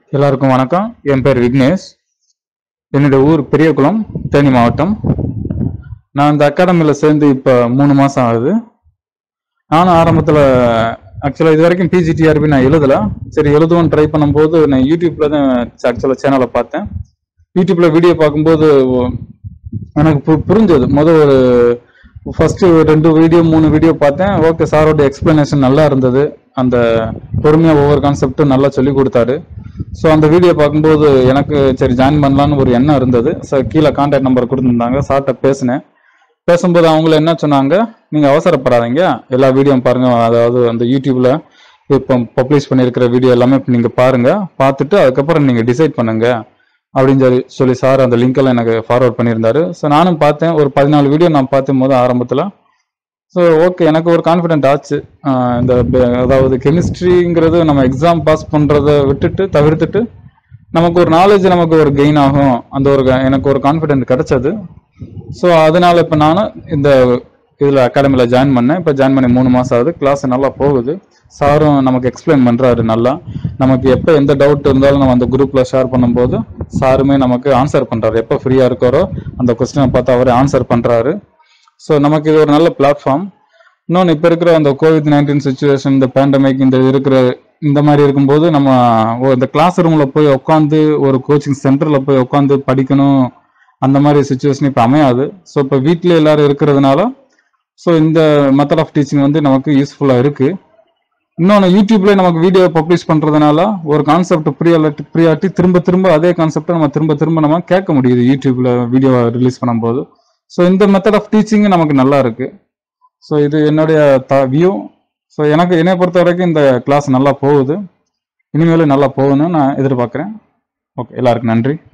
எல்லாருக்கும் வணக்கம் என் பேர் விக்னேஷ் என்னுடைய ஊர் பெரியகுளம் தேனி மாவட்டம் நான் இந்த அகாடமியில் சேர்ந்து இப்போ மூணு மாதம் ஆகுது நானும் ஆரம்பத்தில் ஆக்சுவலாக இது வரைக்கும் பிஜிடிஆர்பி நான் எழுதல சரி எழுதுவோம் ட்ரை பண்ணும்போது நான் யூடியூப்ல தான் ஆக்சுவலாக சேனலை பார்த்தேன் யூடியூப்ல வீடியோ பார்க்கும்போது எனக்கு பு- புரிஞ்சது முதல் ஒரு ஃபர்ஸ்ட் ரெண்டு வீடியோ மூணு வீடியோ பார்த்தேன் ஓகே சாரோட எக்ஸ்பிளனேஷன் நல்லா இருந்தது அந்த பொறுமையாக ஒவ்வொரு கான்செப்டும் நல்லா சொல்லி கொடுத்தாரு ஸோ அந்த வீடியோ பார்க்கும்போது எனக்கு சரி ஜாயின் பண்ணலான்னு ஒரு எண்ணம் இருந்தது ஸோ கீழே கான்டாக்ட் நம்பர் கொடுத்துருந்தாங்க சார்கிட்ட பேசினேன் பேசும்போது அவங்கள என்ன சொன்னாங்க நீங்கள் அவசரப்படாதீங்க எல்லா வீடியோ பாருங்க அதாவது அந்த யூடியூப்ல இப்போ பப்ளிஷ் பண்ணியிருக்கிற வீடியோ எல்லாமே இப்போ நீங்கள் பாருங்க பார்த்துட்டு அதுக்கப்புறம் நீங்கள் டிசைட் பண்ணுங்க அப்படின்னு சொல்லி சொல்லி சார் அந்த லிங்க் எல்லாம் எனக்கு ஃபார்வர்ட் பண்ணியிருந்தாரு ஸோ நானும் பார்த்தேன் ஒரு பதினாலு வீடியோ நான் பார்த்தும் போது ஆரம்பத்தில் ஸோ ஓகே எனக்கு ஒரு கான்ஃபிடென்ட் ஆச்சு ஆஹ் இந்த ப- அதாவது கெமிஸ்ட்ரிங்கிறது நம்ம எக்ஸாம் பாஸ் பண்ணுறத விட்டுட்டு தவிர்த்துட்டு நமக்கு ஒரு நாலேஜ் நமக்கு ஒரு கெயின் ஆகும் அந்த ஒரு க- எனக்கு ஒரு கான்ஃபிடென்ட் கிடைச்சது ஸோ அதனால இப்போ நான் இந்த இதில் அகாடமியில் ஜாயின் பண்ணேன் இப்போ ஜாயின் பண்ணி மூணு மாதம் ஆகுது கிளாஸ் நல்லா போகுது சாரும் நமக்கு எக்ஸ்பிளைன் பண்ணுறாரு நல்லா நமக்கு எப்போ எந்த டவுட் இருந்தாலும் நம்ம அந்த குரூப்பில் ஷேர் பண்ணும்போது சாருமே நமக்கு ஆன்சர் பண்ணுறாரு எப்போ ஃப்ரீயாக இருக்காரோ அந்த கொஸ்டினை பார்த்து அவரே ஆன்சர் பண்ணுறாரு ஸோ நமக்கு இது ஒரு நல்ல பிளாட்ஃபார்ம் இன்னொன்று இப்போ இருக்கிற அந்த கோவிட் நைன்டீன் சுச்சுவேஷன் இந்த பேண்டமிக் இந்த இருக்கிற இந்த மாதிரி இருக்கும்போது நம்ம ஒ- இந்த கிளாஸ் ரூமில் போய் உட்காந்து ஒரு கோச்சிங் சென்டரில் போய் உட்காந்து படிக்கணும் அந்த மாதிரி சுச்சுவேஷன் இப்போ அமையாது ஸோ இப்போ வீட்டில் எல்லாரும் இருக்கிறதுனால ஸோ இந்த மெத்தட் ஆஃப் டீச்சிங் வந்து நமக்கு யூஸ்ஃபுல்லாக இருக்கு இன்னொன்று யூடியூப்ல நமக்கு வீடியோ பப்ளிஷ் பண்றதுனால ஒரு கான்செப்ட் ப்ரியாட்டி ப்ரியாட்டி திரும்ப திரும்ப அதே கான்செப்டை நம்ம திரும்ப திரும்ப நம்ம கேட்க முடியுது யூடியூப்ல வீடியோ ரிலீஸ் பண்ணும்போது ஸோ இந்த மெத்தட் ஆஃப் டீச்சிங் நமக்கு நல்லா இருக்கு ஸோ இது என்னுடைய வியூ ஸோ எனக்கு என்னை பொறுத்த வரைக்கும் இந்த கிளாஸ் நல்லா போகுது இனிமேலும் நல்லா போகணும்னு நான் எதிர்பார்க்குறேன் ஓகே எல்லாருக்கும் நன்றி